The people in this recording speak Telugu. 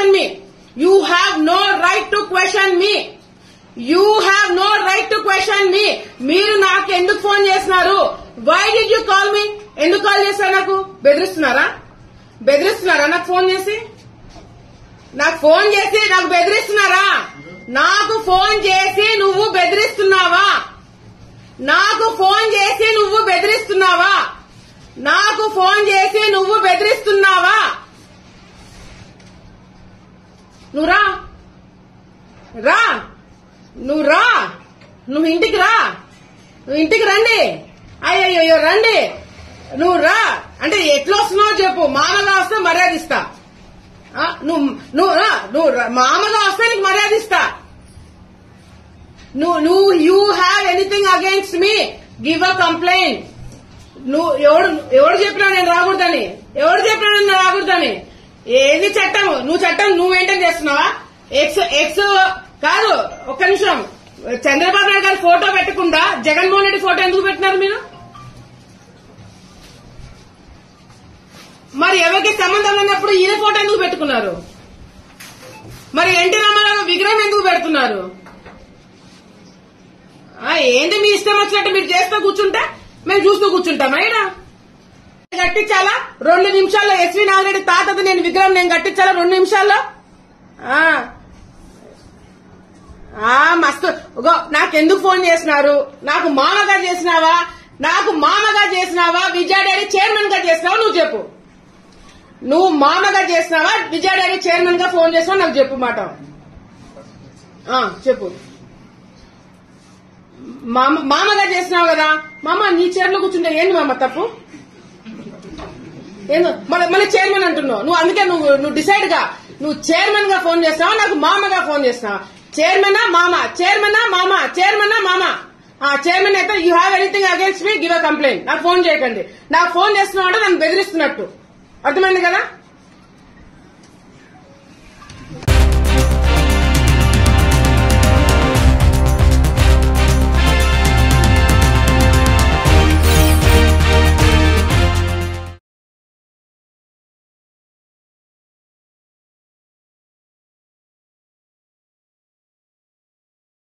Question me you have no right to question me you have no right to question me మీరు నాకు ఎందుకు ఫోన్ చేస్తున్నారు why did you call me ఎందుకు కాల్ చేశారు నాకు బెదిరిస్తున్నారా బెదిరిస్తున్నారా నాకు ఫోన్ చేసి నాకు ఫోన్ చేసి నాకు బెదిరిస్తున్నారా నాకు ఫోన్ చేసి నువ్వు బెదిరిస్తున్నావా నాకు ఫోన్ చేసి నువ్వు బెదిరిస్తున్నావా నాకు ఫోన్ చేసి నువ్వు బెదిరిస్తున్నావా నువ్వు రా రా నువ్వు రా నువ్వు ఇంటికి రా నువ్వు ఇంటికి రండి అయ్యయ్యో రండి నువ్వు రా అంటే ఎట్లా వస్తున్నావు చెప్పు మామగా వస్తే మర్యాద ఇస్తా ఆ, నువ్వు నువ్వు రా, నువ్వు రా, మామగా వస్తే నీకు మర్యాద ఇస్తా నువ్వు నువ్వు you have anything against me give a complaint నువ్వు ఎవడు ఎవడు చెప్పినా నేను రాకూడదని ఎవడు చెప్పినా నేను రాకూడదని ఏది చట్టం నువ్వు చట్టం నువ్వు మెయింటైన్ చేస్తున్నావా ఎక్స్ ఎక్స్ కాదు ఒక్క నిమిషం చంద్రబాబు నాయుడు గారి ఫోటో పెట్టకుండా జగన్మోహన్ రెడ్డి ఫోటో ఎందుకు పెట్టినారు మీరు మరి ఎవరికి సంబంధం లేనప్పుడు ఈయన ఫోటో ఎందుకు పెట్టుకున్నారు మరి ఎన్టీ రామారావు విగ్రహం ఎందుకు పెడుతున్నారు ఆ, ఏంటి మీ ఇష్టం వచ్చినట్టు మీరు చేస్తూ కూర్చుంటే మేము చూస్తూ కూర్చుంటామా ఈడ కట్టించాలా రెండు నిమిషాల్లో ఎస్వి నాగిరెడ్డి తాతది నేను విగ్రహం నేను కట్టించాలా రెండు నిమిషాల్లో ఆ. ఆ మస్తు ఇగో నాకెందుకు ఫోన్ చేసినారు నాకు మామగా చేసినావా నాకు మామగా చేసినావా విజయ డైరీ చైర్మన్ గా చేసినావా నువ్వు చెప్పు నువ్వు మామగా చేసినావా విజయ డైరీ చైర్మన్ గా ఫోన్ చేసినావా నాకు చెప్పు మాట ఆ, చెప్పు మామ మామగా చేసినావు కదా మామ నీ చైర్లో కూర్చుంటే ఏంటి మామ తప్పు ఏందో మళ్ళీ మళ్ళీ చైర్మన్ అంటున్నావు నువ్వు అందుకే నువ్వు నువ్వు డిసైడ్ గా నువ్వు చైర్మన్ గా ఫోన్ చేస్తావా నాకు మామగా ఫోన్ చేస్తావా చైర్మనా మామ చైర్మనా మామ చైర్మనా మామ ఆ చైర్మన్ అయితే you have anything against me give a complaint నాకు ఫోన్ చేయకండి నాకు ఫోన్ చేస్తున్నావు అంటే నన్ను బెదిరిస్తున్నట్టు అర్థమైంది కదా